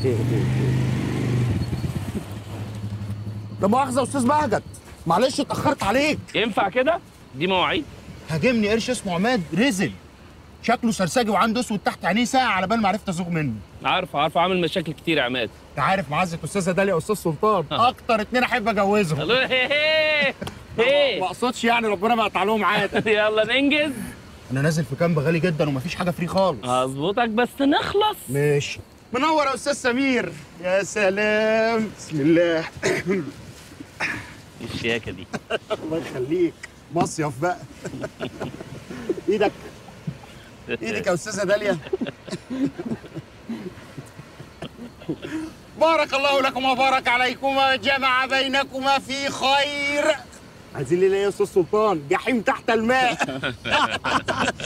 لا مؤاخذه يا استاذ بهجت معلش اتاخرت عليك ينفع كده دي مواعيد هاجمني قرش اسمه عماد رزل شكله سرسجي وعنده اسود تحت عينيه ساعه على بال ما عرفت ازوغ منه عارف عارف عامل مشاكل كتير يا عماد انت عارف معزه استاذه داليا واستاذ سلطان اكتر اتنين احب اجوزهم قالوا لي هيه هيه ما هيه اقصدش يعني ربنا ما يقطع لهم عاده يلا ننجز انا نازل في كامب غالي جدا ومفيش حاجه فري خالص هظبطك بس نخلص ماشي منور يا استاذ سمير يا سلام بسم الله الشياكه دي الله يخليك مصيف بقى ايدك ايدك يا استاذه داليا بارك الله لكما وبارك عليكما وجمع بينكما في خير عايزين ليله يا استاذ سلطان جحيم تحت الماء